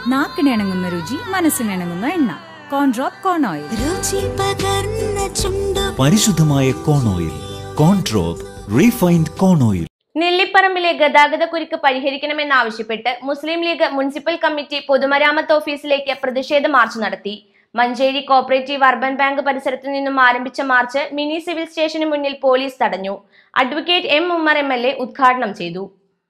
നാക്കിനിണങ്ങുന്ന രുചി മനസ്സിനിണങ്ങുന്ന എണ്ണ കോൺഡ്രോപ്പ് കോൺ ഓയിൽ രുചി പകർന്ന ചുണ്ടു പരിശുദ്ധമായ കോൺ ഓയിൽ കോൺട്രോപ്പ് റീഫൈൻഡ് കോൺ ഓയിൽ നെല്ലിപ്പറമ്പിലെ ഗതാഗത കുരുക്ക് പരിഹരിക്കണമെന്നാവശ്യപ്പെട്ട് മുസ്ലിം ലീഗ് മുനിസിപ്പൽ കമ്മിറ്റി പൊതുമരാമത്ത് ഓഫീസിലേക്ക് പ്രതിഷേധ മാർച്ച് നടത്തി മഞ്ചേരി കോപ്പറേറ്റീവ് അർബൻ ബാങ്ക് പരിസരത്തു നിന്നും ആരംഭിച്ച മാർച്ച് മിനി സിവിൽ സ്റ്റേഷന് മുന്നിൽ പോലീസ് തടഞ്ഞു advocate M Ummer M L A ഉദ്ഘാടനം ചെയ്തു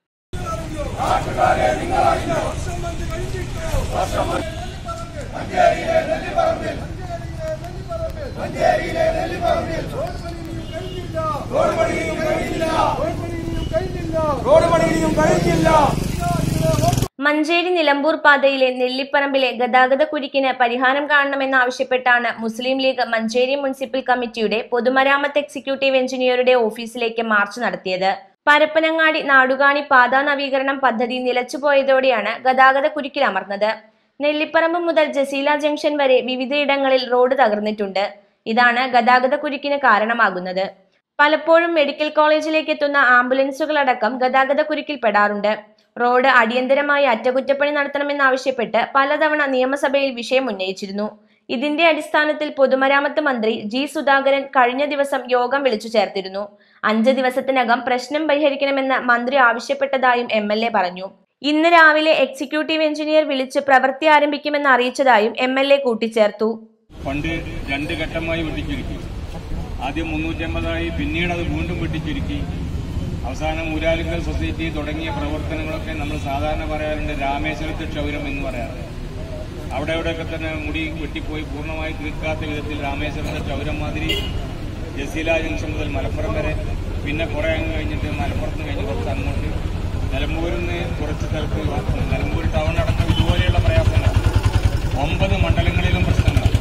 റോഡ് പണിയും കഴിഞ്ഞില്ല മഞ്ചേരി നിലമ്പൂർ പാതയിലെ നെല്ലിപ്പറമ്പിലെ ഗതാഗത കുരുക്കിന് പരിഹാരം കാണണമെന്നാവശ്യപ്പെട്ടാണ് മുസ്ലിം ലീഗ് മഞ്ചേരി മുനിസിപ്പൽ കമ്മിറ്റിയുടെ പൊതുമരാമത്ത് എക്സിക്യൂട്ടീവ് എഞ്ചിനീയറുടെ ഓഫീസിലേക്ക് മാർച്ച് നടത്തിയത് പരപ്പനങ്ങാടി നാടുകാണി പാതാ നവീകരണം പദ്ധതി നിലച്ചുപോയതോടെയാണ് ഗതാഗത കുരുക്കിൽ അമർന്നത് നെല്ലിപ്പറമ്പ് മുതൽ ജസീല ജംഗ്ഷൻ വരെ വിവിധയിടങ്ങളിൽ റോഡ് തകർന്നിട്ടുണ്ട് ഇതാണ് ഗതാഗത കുരുക്കിന് കാരണമാകുന്നത് പലപ്പോഴും മെഡിക്കൽ കോളേജിലേക്ക് എത്തുന്ന ആംബുലൻസുകളടക്കം ഗതാഗത കുരുക്കിൽ പെടാറുണ്ട് റോഡ് അടിയന്തരമായി അറ്റകുറ്റപ്പണി നടത്തണമെന്നാവശ്യപ്പെട്ട് പലതവണ നിയമസഭയിൽ വിഷയം ഉന്നയിച്ചിരുന്നു ഇതിന്റെ അടിസ്ഥാനത്തിൽ പൊതുമരാമത്ത് മന്ത്രി ജി സുധാകരൻ കഴിഞ്ഞ ദിവസം യോഗം വിളിച്ചു ചേർത്തിരുന്നു അഞ്ച് ദിവസത്തിനകം പ്രശ്നം പരിഹരിക്കണമെന്ന് മന്ത്രി ആവശ്യപ്പെട്ടതായും എം എൽ എ പറഞ്ഞു ഇന്ന് രാവിലെ എക്സിക്യൂട്ടീവ് എഞ്ചിനീയർ വിളിച്ച് പ്രവൃത്തി ആരംഭിക്കുമെന്ന് അറിയിച്ചതായും എം എൽ എ കൂട്ടിച്ചേർത്തു ഫണ്ട് രണ്ട് ഘട്ടമായി വെട്ടിച്ചുരുക്കി ആദ്യം മുന്നൂറ്റമ്പതായി പിന്നീട് അത് വീണ്ടും വെട്ടിച്ചുരുക്കി അവസാനം ഊരാലുങ്കൽ സൊസൈറ്റി തുടങ്ങിയ പ്രവർത്തനങ്ങളൊക്കെ നമ്മൾ സാധാരണ പറയാറുണ്ട് രാമേശ്വരത്ത് ക്ഷൗരം എന്ന് പറയാറ് അവിടെ അവിടെയൊക്കെ തന്നെ മുടി വെട്ടിപ്പോയി പൂർണ്ണമായി തീർക്കാത്ത വിധത്തിൽ രാമേശ്വരത്തെ ക്ഷൗരം മാതിരി ജസീല ജംഗ്ഷൻ മുതൽ മലപ്പുറം വരെ പിന്നെ കുറെ അങ്ങ് കഴിഞ്ഞിട്ട് മലപ്പുറത്ത് നിന്ന് കഴിഞ്ഞ് കുറച്ച് അങ്ങോട്ട് നിലമ്പൂരിൽ നിന്ന് കുറച്ച് സ്ഥലത്ത് നിലമ്പൂർ ടൗൺ അടക്കം ഇതുപോലെയുള്ള പ്രയാസങ്ങൾ ഒമ്പത് മണ്ഡലങ്ങളിലും പ്രശ്നങ്ങളാണ്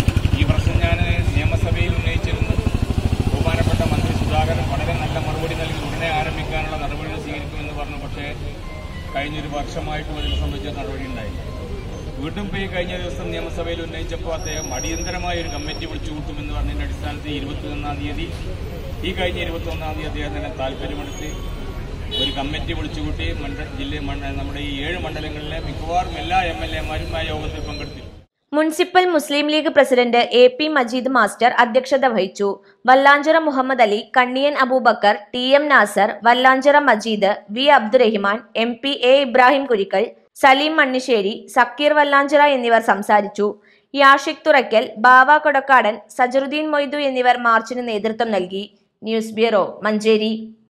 ഈ പ്രശ്നം ഞാൻ നിയമസഭയിൽ ഉന്നയിച്ചിരുന്നു ബഹുമാനപ്പെട്ട മന്ത്രി സുധാകരൻ വളരെ നല്ല മറുപടി നൽകി ഉടനെ ആരംഭിക്കാനുള്ള നടപടികൾ സ്വീകരിക്കുമെന്ന് പറഞ്ഞു പക്ഷേ കഴിഞ്ഞൊരു വർഷമായിട്ടും അതിനെ സംബന്ധിച്ച നടപടി ഉണ്ടായില്ല വീണ്ടും പോയി കഴിഞ്ഞ ദിവസം നിയമസഭയിൽ ഉന്നയിച്ചപ്പോൾ അദ്ദേഹം അടിയന്തരമായ ഒരു കമ്മിറ്റി വിളിച്ചു കൂട്ടുമെന്ന് പറഞ്ഞതിന്റെ അടിസ്ഥാനത്തിൽ ഇരുപത്തിയൊന്നാം തീയതി ഈ കഴിഞ്ഞ ഇരുപത്തിയൊന്നാം തീയതി അദ്ദേഹം തന്നെ താല്പര്യമെടുത്ത് ഒരു കമ്മിറ്റി വിളിച്ചുകൂട്ടി മണ്ഡ ജില്ല മണ്ഡ- നമ്മുടെ ഈ ഏഴ് മണ്ഡലങ്ങളിലെ മിക്കവാറും എല്ലാ എം എൽ എമാരും ആ യോഗത്തിൽ പങ്കെടുത്തിരുന്നു municipal Muslim League president A P Majeed master അധ്യക്ഷത വഹിച്ചു Vallanchira Muhammad Ali Kanniyan Abubakar T M Nasar Vallanchira Majeed V Abdurahiman M P A Ibrahim Kurikkal Saleem Manniseri Sakkeer Vallanchira എന്നിവർ സംസാരിച്ചു യാഷിഖ് തുറയ്ക്കൽ ബാവ കൊടക്കാടൻ സജറുദ്ദീൻ മൊയ്തു എന്നിവർ മാർച്ചിന് നേതൃത്വം നൽകി ന്യൂസ് ബ്യൂറോ മഞ്ചേരി